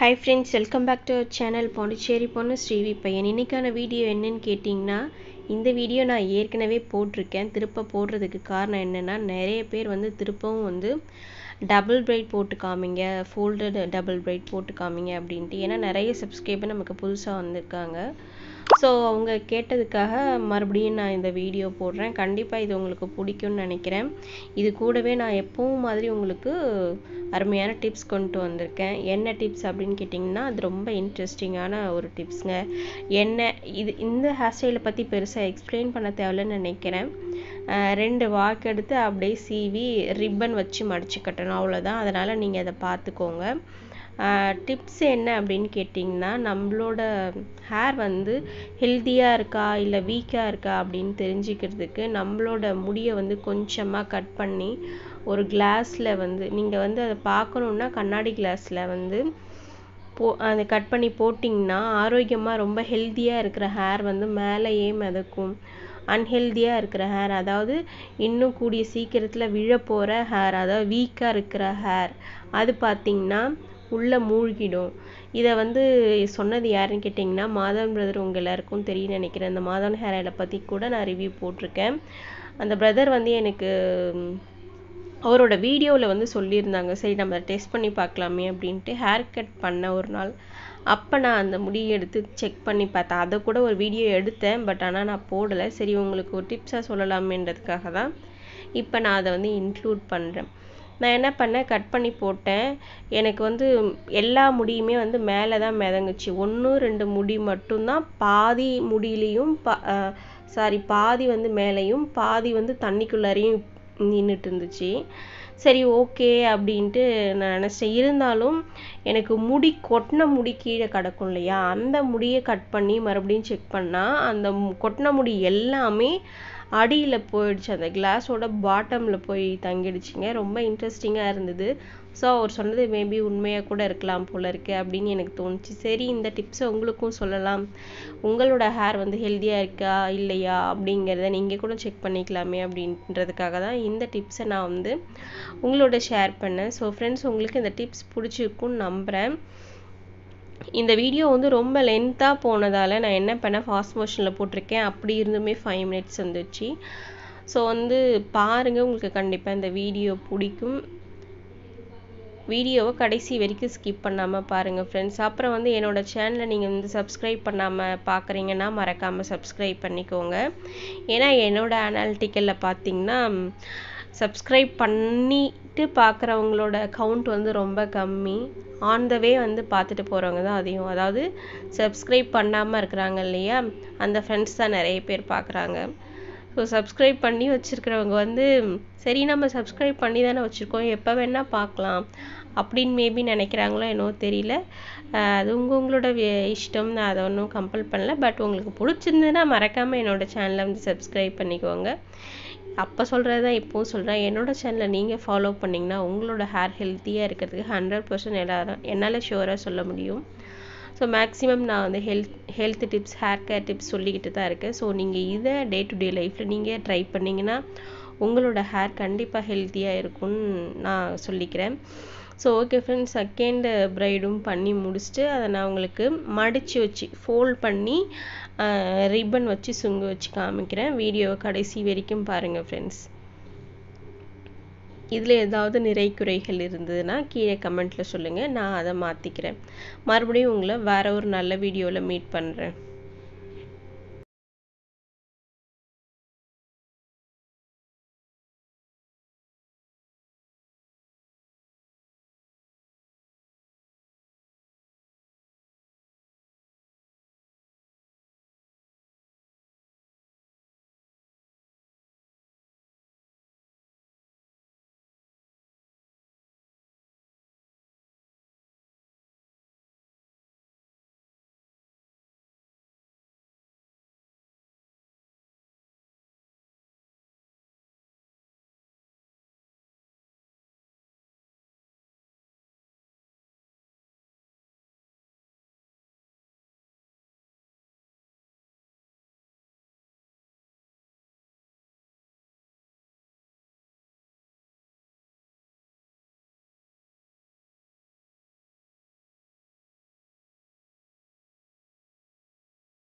hi friends welcome back to channel Pondicherry பொண்ணு ஸ்ரீவி பையன் இன்றைக்கான வீடியோ என்னன்னு கேட்டிங்கன்னா இந்த வீடியோ நான் ஏற்கனவே போட்டிருக்கேன் திருப்ப போடுறதுக்கு காரணம் என்னென்னா நிறைய பேர் வந்து திருப்பவும் வந்து டபுள் பிரைட் போட்டு காமிங்க ஃபோல்டட் டபுள் பிரைட் போட்டு காமிங்க அப்படின்ட்டு ஏன்னா நிறைய சப்ஸ்கிரைபர் நமக்கு புதுசாக வந்திருக்காங்க ஸோ அவங்க கேட்டதுக்காக மறுபடியும் நான் இந்த வீடியோ போடுறேன் கண்டிப்பாக இது உங்களுக்கு பிடிக்கும்னு நினைக்கிறேன் இது கூடவே நான் எப்பவும் மாதிரி உங்களுக்கு அருமையான டிப்ஸ் கொண்டு வந்திருக்கேன் என்ன டிப்ஸ் அப்படின்னு கேட்டிங்கன்னா அது ரொம்ப இன்ட்ரெஸ்டிங்கான ஒரு டிப்ஸுங்க என்ன இது இந்த ஹேர் ஸ்டைலை பற்றி பெருசாக எக்ஸ்பிளைன் பண்ண தேவையில்லைன்னு நினைக்கிறேன் ரெண்டு வாக்கு எடுத்து அப்படியே சீவி ரிப்பன் வச்சு மடிச்சு கட்டணும் அவ்வளோதான் அதனால் நீங்கள் அதை பார்த்துக்கோங்க டிப்ஸ் என்ன அப்படின்னு கேட்டிங்கன்னா நம்மளோட ஹேர் வந்து ஹெல்த்தியாக இருக்கா இல்லை வீக்காக இருக்கா அப்படின்னு தெரிஞ்சுக்கிறதுக்கு நம்மளோட முடியை வந்து கொஞ்சமாக கட் பண்ணி ஒரு கிளாஸில் வந்து நீங்கள் வந்து அதை பார்க்கணுன்னா கண்ணாடி கிளாஸில் வந்து போ அதை கட் பண்ணி போட்டிங்கன்னா ஆரோக்கியமாக ரொம்ப ஹெல்த்தியாக இருக்கிற ஹேர் வந்து மேலேயே மிதக்கும் அன்ஹெல்தியாக இருக்கிற ஹேர் அதாவது இன்னும் கூடிய சீக்கிரத்தில் விழ போகிற ஹேர் அதாவது வீக்காக இருக்கிற ஹேர் அது பார்த்திங்கன்னா உள்ளே மூழ்கிடும் இதை வந்து சொன்னது யாருன்னு கேட்டிங்கன்னா மாதவன் பிரதர் உங்கள் எல்லாருக்கும் தெரியும் நினைக்கிறேன் அந்த மாதவன் ஹேர் ஆயிலை பற்றி கூட நான் ரிவ்யூ போட்டிருக்கேன் அந்த பிரதர் வந்து எனக்கு அவரோட வீடியோவில் வந்து சொல்லியிருந்தாங்க சரி நம்ம டெஸ்ட் பண்ணி பார்க்கலாமே அப்படின்ட்டு ஹேர் கட் பண்ண ஒரு நாள் அப்போ நான் அந்த முடியை எடுத்து செக் பண்ணி பார்த்தேன் அதை கூட ஒரு வீடியோ எடுத்தேன் பட் ஆனால் நான் போடலை சரி உங்களுக்கு ஒரு டிப்ஸாக சொல்லலாமேன்றதுக்காக தான் இப்போ நான் அதை வந்து இன்க்ளூட் பண்ணுறேன் நான் என்ன பண்ணேன் கட் பண்ணி போட்டேன் எனக்கு வந்து எல்லா முடியுமே வந்து மேலே தான் மிதங்குச்சு ஒன்று ரெண்டு முடி மட்டும்தான் பாதி முடியிலையும் பா சாரி பாதி வந்து மேலேயும் பாதி வந்து தண்ணிக்குள்ளாரையும் நின்றுட்டு இருந்துச்சு சரி ஓகே அப்படின்ட்டு நான் நினச்சேன் இருந்தாலும் எனக்கு முடி கொட்டின முடி கீழே கிடக்கும் இல்லையா அந்த முடியை கட் பண்ணி மறுபடியும் செக் பண்ணால் அந்த கொட்டின முடி எல்லாமே அடியில் போயிடுச்சு அந்த கிளாஸோட பாட்டமில் போய் தங்கிடுச்சுங்க ரொம்ப இன்ட்ரெஸ்டிங்காக இருந்தது ஸோ அவர் சொன்னது மேபி உண்மையாக கூட இருக்கலாம் போல இருக்கு அப்படின்னு எனக்கு தோணுச்சு சரி இந்த டிப்ஸை உங்களுக்கும் சொல்லலாம் உங்களோட ஹேர் வந்து ஹெல்த்தியாக இருக்கா இல்லையா அப்படிங்கிறத நீங்கள் கூட செக் பண்ணிக்கலாமே அப்படின்றதுக்காக தான் இந்த டிப்ஸை நான் வந்து உங்களோட ஷேர் பண்ணேன் ஸோ ஃப்ரெண்ட்ஸ் உங்களுக்கு இந்த டிப்ஸ் பிடிச்சிருக்குன்னு நம்புகிறேன் இந்த வீடியோ வந்து ரொம்ப லென்த்தாக போனதால் நான் என்ன பண்ணேன் ஃபாஸ்ட் மோஷனில் போட்டிருக்கேன் அப்படி இருந்துமே ஃபைவ் மினிட்ஸ் வந்துச்சு ஸோ வந்து பாருங்கள் உங்களுக்கு கண்டிப்பாக இந்த வீடியோ பிடிக்கும் வீடியோவை கடைசி வரைக்கும் ஸ்கிப் பண்ணாமல் பாருங்கள் ஃப்ரெண்ட்ஸ் அப்புறம் வந்து என்னோடய சேனலை நீங்கள் வந்து சப்ஸ்கிரைப் பண்ணாமல் பார்க்குறீங்கன்னா மறக்காமல் சப்ஸ்கிரைப் பண்ணிக்கோங்க ஏன்னா என்னோடய அனாலிட்டிக்கலில் பார்த்தீங்கன்னா சப்ஸ்கிரைப் பண்ணிட்டு பார்க்குறவங்களோட கவுண்ட் வந்து ரொம்ப கம்மி ஆன் த வே வந்து பார்த்துட்டு போகிறவங்க தான் அதிகம் அதாவது சப்ஸ்கிரைப் பண்ணாமல் இருக்கிறாங்க இல்லையா அந்த ஃப்ரெண்ட்ஸ் தான் நிறைய பேர் பார்க்குறாங்க ஸோ சப்ஸ்கிரைப் பண்ணி வச்சுருக்கிறவங்க வந்து சரி நம்ம சப்ஸ்கிரைப் பண்ணி தானே வச்சுருக்கோம் எப்போ வேணால் பார்க்கலாம் அப்படின்னு மேபி நினைக்கிறாங்களோ என்னவோ தெரியல அது உங்கள் உங்களோட இஷ்டம் நான் அதை ஒன்றும் கம்பல் பண்ணல பட் உங்களுக்கு பிடிச்சிருந்ததுன்னா மறக்காமல் என்னோடய சேனலை வந்து சப்ஸ்கிரைப் பண்ணிக்கோங்க அப்போ சொல்கிறது தான் இப்போவும் சொல்கிறேன் என்னோடய சேனலை நீங்கள் ஃபாலோ பண்ணிங்கன்னா உங்களோட ஹேர் ஹெல்த்தியாக இருக்கிறதுக்கு ஹண்ட்ரட் பர்சன்ட் எல்லாரும் என்னால் ஷுவராக சொல்ல முடியும் ஸோ மேக்ஸிமம் நான் வந்து health health tips hair care tips சொல்லிக்கிட்டு தான் இருக்கேன் ஸோ நீங்கள் இதை டே டு டே லைஃப்பில் நீங்கள் ட்ரை பண்ணிங்கன்னா உங்களோட ஹேர் கண்டிப்பாக ஹெல்த்தியாக இருக்கும்னு நான் சொல்லிக்கிறேன் ஸோ ஓகே ஃப்ரெண்ட்ஸ் செகண்ட் ப்ரைடும் பண்ணி முடிச்சுட்டு அதை நான் உங்களுக்கு மடித்து வச்சு ஃபோல்ட் பண்ணி ரிப்பன் வச்சு சுங்கு வச்சு காமிக்கிறேன் வீடியோவை கடைசி வரைக்கும் பாருங்கள் ஃப்ரெண்ட்ஸ் இதில் ஏதாவது நிறை குறைகள் இருந்ததுன்னா கீழே கமெண்ட்டில் சொல்லுங்கள் நான் அதை மாற்றிக்கிறேன் மறுபடியும் உங்களை வேறு ஒரு நல்ல வீடியோவில் மீட் பண்ணுறேன்